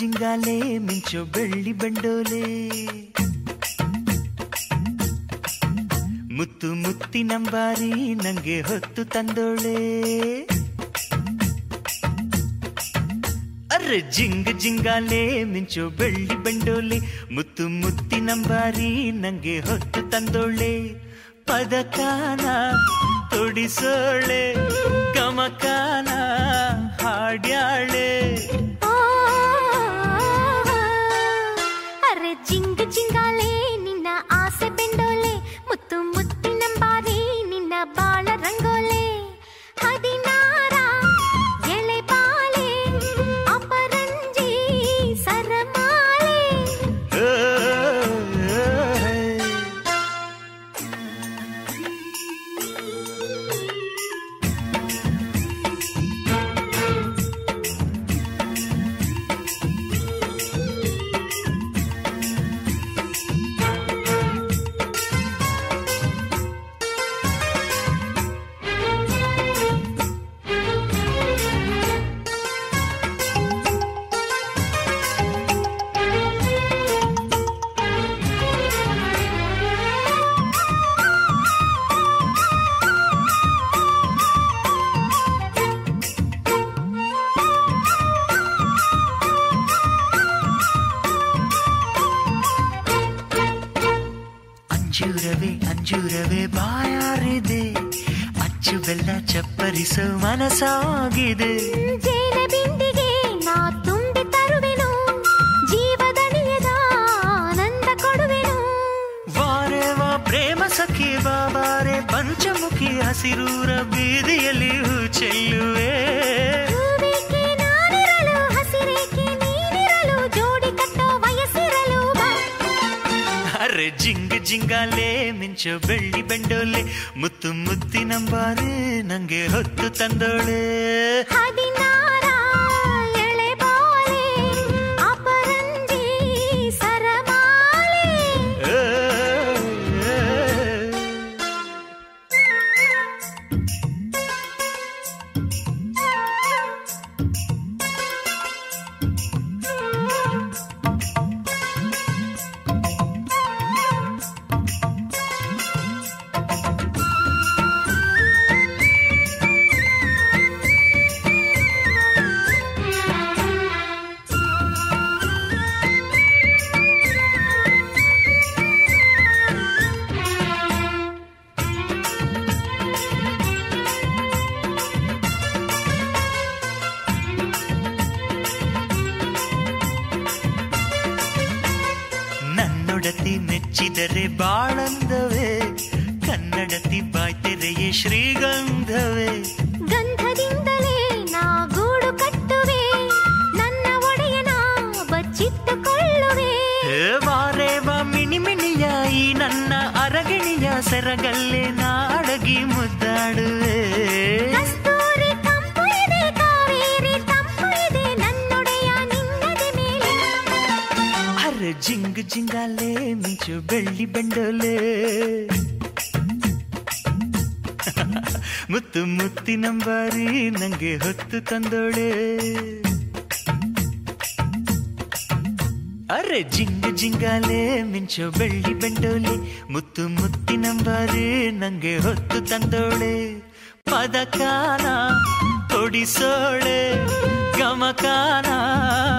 ಜಿಂಗಾಲೆ ಮಿಂಚೋ ಬೆಳ್ಳಿ ಬಂಡೋಲೆ ಮುತ್ತು ಮುತ್ತಿನಂಬಾರಿ ನಂಗೆ ಹೊತ್ತು ತಂದೋಳೆ ಅರೆ ಜಿಂಗ ಜಿಂಗಾಲೆ ಮಿಂಚೋ ಬೆಳ್ಳಿ ಬಂಡೋಲೆ ಮುತ್ತು ಮುತ್ತಿನಂಬಾರಿ ನಂಗೆ ಹೊತ್ತು ತಂದೋಳೆ ಪದಕಾನ ತೊಡಿಸೋಳೆ ಗಮಕಾನ ಹಾಡ್ಯಾಳೆ ಆ, ಅರೆ ಜಿಂಗ ಜಿಂಗಾಲೆ ನಿನ್ನ ಆಸೆ ಬೆಂಡೋಲೆ ಮುತ್ತು ಮುತ್ತಿನಂಬಾರಿ ನಿನ್ನ ಬಾಳ ರಂಗೋಲೆ ಹದಿನಾರ ಎಳೆ ಬಾಳೆ ಅಪರಂಜಿ ಸರಮಾಲೆ ಓ, ಅಂಜೂರವೇ ಅಂಜೂರವೇ ಬಾಯಾರಿದೆ ಅಚ್ಚು ಬೆಲ್ಲ ಚಪ್ಪರಿಸೋ ಮನಸಾಗಿದೆ ಜೇನ ಬಿಂದಿಗೆ ನಾ ತುಂಬಿ ತರುವೆನು ಜೀವದಣಿಯದ ಆನಂದ ಕೊಡುವೆನು ವಾರೆ ವಾ ಪ್ರೇಮ ಸಖಿ ಬಾಬಾರೆ ಪಂಚಮುಖಿ ಹಸಿರೂರ ಬೀದಿಯಲ್ಲಿ ಹೂ ಚೆಲ್ಲುವೆ ಹೂವಿಗೆ ನಾನಿರಲು ಹಸಿರೇಕೆ ನೀನಿರಲು ಜೋಡಿ ಕಟ್ಟೋ ವಯಸ್ಸಿರಲು ಬಾ ಅರೆ ಜಿಂಗ ಜಿಂಗಾಲೆ ಮಿಂಚೋ ಬೆಳ್ಳಿ ಬೆಂಡೋಲೆ ಮುತ್ತು ಮುತ್ತಿನಂಬಾರೆ ನಂಗೆ ಹೊತ್ತು ತಂದೋಳೆ ಹದಿನಾರ ಎಳೆ ಬಾಳೆ ಅಪರಂಜಿ ಸರಮಾಲೆ ಓ, ಓ, ನನ್ನೊಡತಿ ಮೆಚ್ಚಿದರೆ ಬಾಳಂದವೇ ಕನ್ನಡತಿ ಬಾಯ್ತೆರೆಯೇ ಶ್ರೀಗಂಧವೇ ಗಂಧದಿಂದಲೇ ನಾ ಗೂಡು ಕಟ್ಟುವೆ ನನ್ನ ಒಡೆಯನ ಬಚ್ಚಿಟ್ಟುಕೊಳ್ಳುವೆ ಹೇ ವಾರೆ ವಾ ಮಿಣಿ ಮಿಣಿಯ ಈ ನನ್ನ ಅರಗಿಣಿಯ ಸೆರಗಲ್ಲೇ ನಾಡಗಿ ಮುದ್ದಾಡುವೆ ಕಸ್ತೂರಿ ಕಂಪು ಇದೆ ಕಾವೇರಿ ತಂಪು ಇದೆ ನನ್ನೊಡೆಯ ನಿನ್ನದೆ ಮೇಲೆ ಅರೆ ಜಿಂಗ ಜಿಂಗಾಲೆ ಮಿಂಚು ಬೆಳ್ಳಿ ಬೆಂಡೋಲೆ ಮುತ್ತು ಮುತ್ತಿನಂಬಾರಿ ನಂಗೆ ಹೊತ್ತು ತಂದೋಳೆ ಅರೆ ಜಿಂಗ ಜಿಂಗಾಲೆ ಮಿಂಚೋ ಬೆಳ್ಳಿ ಬೆಂಡೋಲೆ ಮುತ್ತು ಮುತ್ತಿನಂಬಾರಿ ನಂಗೆ ಹೊತ್ತು ತಂದೋಳೆ ಪದಕಾನ ತೊಡಿಸೋಳೆ ಗಮಕಾನ